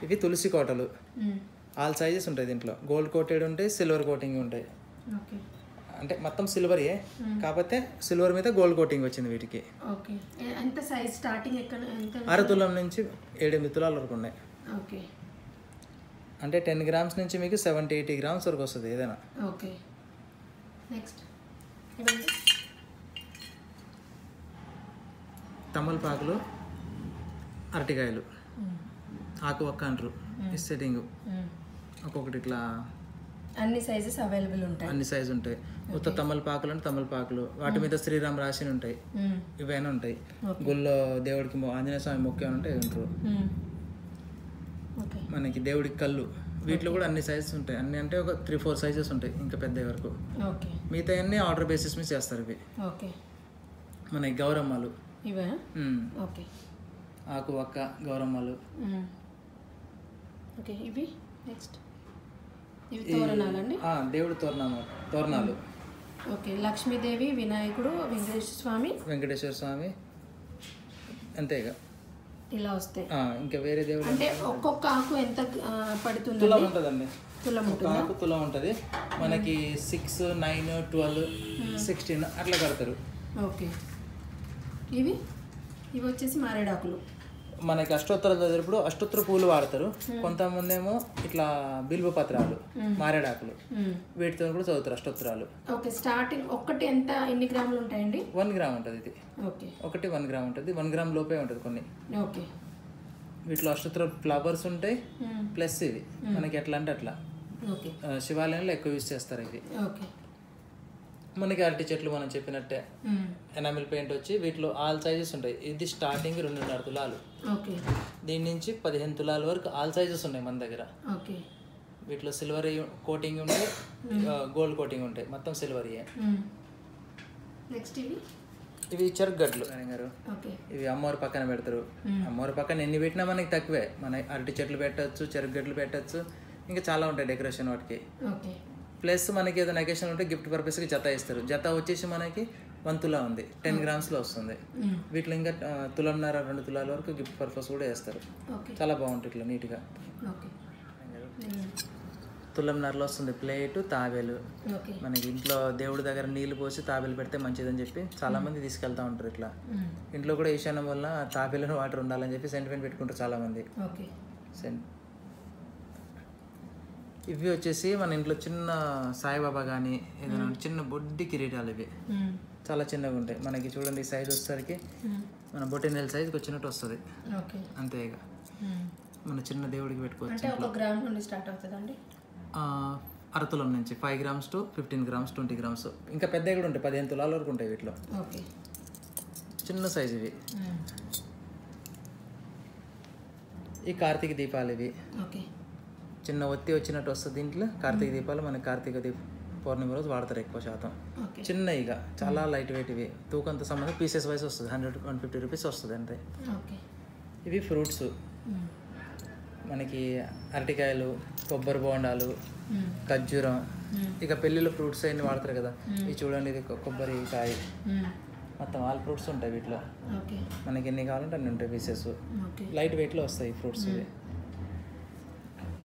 ఇవి తులసి కోటలు మ్మ్. All sizes ఉంటాయి దీంట్లో గోల్డ్ కోటెడ్ ఉంటాయి సిల్వర్ కోటింగ్ ఉంటాయి ఓకే అంటే మొత్తం సిల్వరే కాకపోతే సిల్వర్ మీద గోల్డ్ కోటింగ్ వచ్చింది వీటికి ఓకే ఎ- ఎంత సైజ్ స్టార్టింగ్ ఎక్కడ ఎంత అర తులం నుంచి ఏడెనిమిది తులాల వరకు ఉన్నాయి ఓకే అంటే టెన్ గ్రామ్స్ నుంచి మీకు సెవెంటీ ఎయిటీ గ్రామ్స్ వరకు వస్తుంది ఏదైనా ఓకే నెక్స్ట్ ఇవ్వండి తమలపాకులు అరటికాయలు మ్మ్. ఆకు ఒక్క అంటారు ఈ సెట్టింగ్ మ్మ్. ఒక్కొక్కటి ఇట్లా అన్ని సైజెస్ అవైలబుల్ ఉంటాయి అన్ని సైజు ఉంటాయి ఉత్త తమలపాకులు అంటే తమలపాకులు వాటి మీద శ్రీరామ్ రాశిని ఉంటాయి మ్మ్. ఇవైనా ఉంటాయి ఓకే. గుళ్ళో దేవుడికి మొ- ఆంజనేయ స్వామి మొక్కే ఉంటాయి అవి ఉంటారు మ్మ్. ఓకే మనకి దేవుడికి కళ్ళు వీటిలో కూడా అన్ని సైజెస్ ఉంటాయి అన్ని అంటే ఒక త్రీ ఫోర్ సైజెస్ ఉంటాయి ఇంకా పెద్ద వరకు ఓకే మిగతా అన్ని ఆర్డర్ బేసిస్ మీద చేస్తారు ఇవి ఓకే మనకి గౌరమ్మలు ఇవా ఉమ్, ఓకే ఆకు ఒక్క గౌరమ్మలు మ్మ్. ఓకే ఇవి నెక్స్ట్ ఇవి తోరణాలండి ఆ, దేవుడి తోరణాలు తోరణాలు ఓకే లక్ష్మీదేవి వినాయకుడు వెంకటేశ్వర స్వామి వెంకటేశ్వర స్వామి అంతేగా ఇలా వస్తాయి ఆ, ఇంకా వేరే దేవుడు అంటే ఒక్కొక్క ఆకు ఎంత ఆ, పడుతుంది తులం ఉంటుందండి తులం ఒక ఉంటుందా ఆకు తులం ఉంటుంది మనకి సిక్స్ నైన్ ట్వెల్వ్ సిక్స్టీన్ అట్లా కడతారు ఓకే ఇవి ఇవి వచ్చేసి మారేడాకులు మనకి అష్టోత్తరాలు చదివినప్పుడు అష్టోత్తర పూలు వాడతారు కొంతమంది ఏమో ఇట్లా బిల్వ పత్రాలు మారేడాకులు మ్మ్. వీటితో కూడా చదువుతారు అష్టోత్తరాలు ఓకే స్టార్టింగ్ ఒక్కటి ఎంత ఎన్ని గ్రాములు ఉంటాయండి వన్ గ్రామ్ ఉంటుంది ఇది ఓకే ఒకటి వన్ గ్రామ్ ఉంటుంది వన్ గ్రామ్ లోపే ఉంటుంది కొన్ని ఓకే వీటిలో అష్టోత్తర ఫ్లవర్స్ ఉంటాయి మ్మ్. ప్లస్ ఇవి మనకి ఎట్లా అంటే అట్లా ఓకే ఆ, శివాలయంలో ఎక్కువ యూజ్ చేస్తారు ఇవి ఓకే మనకి అరటి చెట్లు మనం చెప్పినట్టే మ్మ్. ఎనామిల్ పెయింట్ వచ్చి వీటిలో ఆల్ సైజెస్ ఉంటాయి ఇది స్టార్టింగ్ రెండున్నర తులాలు ఓకే దీని నుంచి పదిహేను తులాల వరకు ఆల్ సైజెస్ ఉన్నాయి మన దగ్గర ఓకే వీటిలో సిల్వర్ కోటింగ్ ఉంటాయి గోల్డ్ కోటింగ్ ఉంటాయి మొత్తం సిల్వర్ మ్మ్. నెక్స్ట్ ఇవి ఇవి చెరుగడ్లు గారు ఓకే ఇవి అమ్మవారి పక్కన పెడతారు అమ్మవారి పక్కన ఎన్ని పెట్టినా మనకి తక్కువే మన అరటి చెట్లు పెట్టచ్చు చెరుగడ్లు పెట్టచ్చు ఇంకా చాలా ఉంటాయి డెకరేషన్ వాటికి ఓకే ప్లస్ మనకి ఏదైనా అకేషన్ ఉంటే గిఫ్ట్ పర్పస్కి జత ఇస్తారు జత వచ్చేసి మనకి వన్ తులా ఉంది టెన్ గ్రామ్స్లో వస్తుంది మ్మ్. వీటిలో ఇంకా ఆ, తులంన్నర రెండు తులాల వరకు గిఫ్ట్ పర్పస్ కూడా వేస్తారు ఓకే చాలా బాగుంటుంది ఇట్లా నీట్గా ఓకే మ్మ్. తులంన్నరలో వస్తుంది ప్లేటు తాబేలు ఓకే మనకి ఇంట్లో దేవుడి దగ్గర నీళ్లు పోసి తాబేలు పెడితే మంచిదని చెప్పి చాలా మంది తీసుకెళ్తా ఉంటారు ఇట్లా మ్మ్. ఇంట్లో కూడా ఈశాన్యం వల్ల తాబేలను వాటర్ ఉండాలని చెప్పి సెంటిమెంట్ పెట్టుకుంటారు చాలా మంది ఓకే సెంట్ ఇవి వచ్చేసి మన ఇంట్లో చిన్న సాయిబాబా కానీ ఏదైనా చిన్న బొడ్డి కిరీటాలు ఇవి మ్మ్. చాలా చిన్నగా ఉంటాయి మనకి చూడండి ఈ సైజ్ వచ్చేసరికి మ్మ్. మన బొట్టి నెల సైజుకి వచ్చినట్టు వస్తుంది ఓకే అంతే ఇక మ్మ్. మన చిన్న దేవుడికి పెట్టుకోవచ్చు అంటే ఒక గ్రామ్ నుండి స్టార్ట్ అవుతుందండి ఆ, అరతులం నుంచి five grams to fifteen grams twenty grams ఇంకా పెద్దవి కూడా ఉంటాయి పదిహేను తులాల వరకు ఉంటాయి వీటిలో ఓకే చిన్న సైజ్ ఇవి మ్మ్. ఈ కార్తీక దీపాలు ఇవి ఓకే చిన్న ఒత్తి వచ్చినట్టు వస్తుంది దీంట్లో కార్తీక దీపాలు మనకి కార్తీక దీప పౌర్ణమి రోజు వాడతారు ఎక్కువ శాతం ఓకే చిన్న ఇక చాలా లైట్ వెయిట్ ఇవి తూకంతో సంబంధం పీసెస్ వైజ్ వస్తుంది హండ్రెడ్ వన్ ఫిఫ్టీ రూపీస్ వస్తుంది అంతే ఓకే ఇవి ఫ్రూట్స్ మ్మ్. మనకి అరటికాయలు కొబ్బరి బోండాలు మ్మ్. ఖర్జూరం మ్మ్. ఇక పెళ్ళిలో ఫ్రూట్స్ అన్ని వాడతారు కదా ఇవి చూడండి ఇది కొ- కొబ్బరి కాయ మ్మ్. మొత్తం ఆల్ ఫ్రూట్స్ ఉంటాయి వీటిలో ఓకే మనకి ఎన్ని కావాలంటే అన్ని ఉంటాయి పీసెస్ ఓకే లైట్ వెయిట్లో వస్తాయి ఫ్రూట్స్ ఇవి